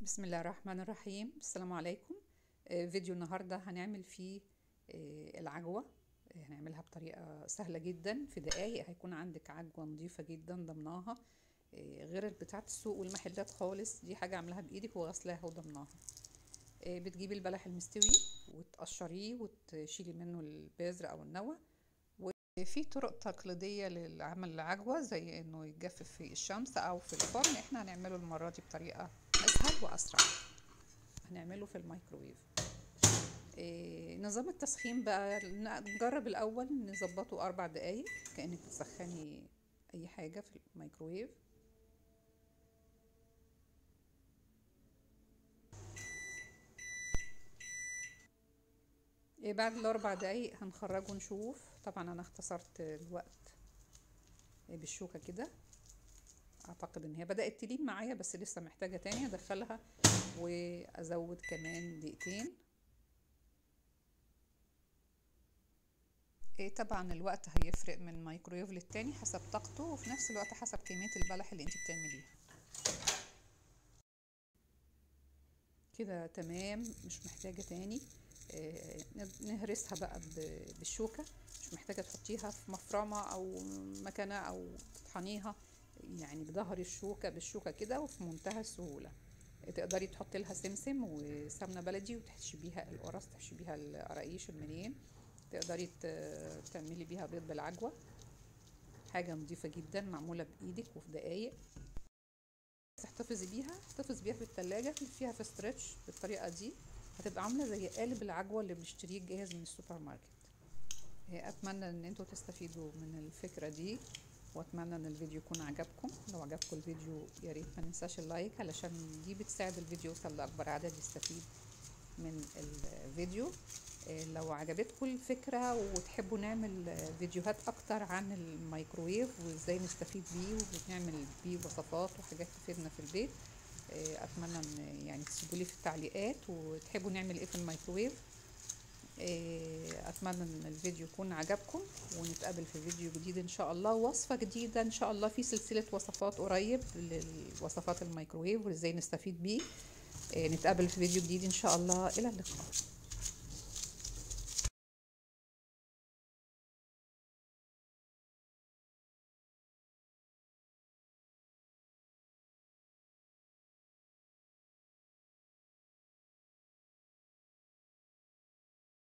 بسم الله الرحمن الرحيم السلام عليكم آه، فيديو النهاردة هنعمل فيه آه، العجوة آه، هنعملها بطريقة سهلة جدا في دقايق هيكون عندك عجوة نظيفة جدا ضمناها آه، غير بتاعة السوق والمحلات خالص دي حاجة عاملاها بإيدك وغسلاها وضمناها آه، بتجيبي البلح المستوي وتقشريه وتشيلي منه البذر أو النوى وفي طرق تقليدية لعمل العجوة زي انه يتجفف في الشمس او في الفرن احنا هنعمله المرة دي بطريقة اسهل واسرع هنعمله في الميكروويف إيه نظام التسخين بقى نجرب الاول نظبطه اربع دقايق كانك بتسخني اي حاجة في الميكروويف إيه بعد الاربع دقايق هنخرجه ونشوف طبعا انا اختصرت الوقت بالشوكة كده اعتقد ان هي بدأت تليب معايا بس لسه محتاجة تاني ادخلها وازود كمان دقيقتين إيه طبعا الوقت هيفرق من مايكرويف للتاني حسب طاقته وفي نفس الوقت حسب كمية البلح اللي انت بتعمليها كده تمام مش محتاجة تاني إيه نهرسها بقى بالشوكة مش محتاجة تحطيها في مفرمة او مكانة او تطحنيها يعني بظهر الشوكة بالشوكة كده وفي منتهى السهولة تقدري تحطي لها سمسم وسمنة بلدي وتحشي بيها القرص تحشي بيها القراقيش المنين تقدري تعملي بيها بيض بالعجوة حاجة نظيفة جدا معمولة بإيدك وفي دقايق تحتفظي بيها احتفظي بيها في التلاجة فيها في ستريتش بالطريقة دي هتبقى عاملة زي قالب العجوة اللي بنشتريه جاهز من السوبر ماركت اتمنى ان انتوا تستفيدوا من الفكرة دي واتمنى ان الفيديو يكون عجبكم لو عجبكم الفيديو يا ريت ما ننساش اللايك علشان دي بتساعد الفيديو يوصل لاكبر عدد يستفيد من الفيديو لو عجبتكم الفكرة وتحبوا نعمل فيديوهات اكتر عن الميكروويف وازاي نستفيد بيه وبنعمل بيه وصفات وحاجات تفيدنا في البيت اتمنى ان يعني تسيبوا لي في التعليقات وتحبوا نعمل ايه في الميكروويف اتمنى ان الفيديو يكون عجبكم ونتقابل في فيديو جديد ان شاء الله وصفة جديدة ان شاء الله في سلسلة وصفات قريب للوصفات الميكروويف وازاي نستفيد بيه نتقابل في فيديو جديد ان شاء الله الى اللقاء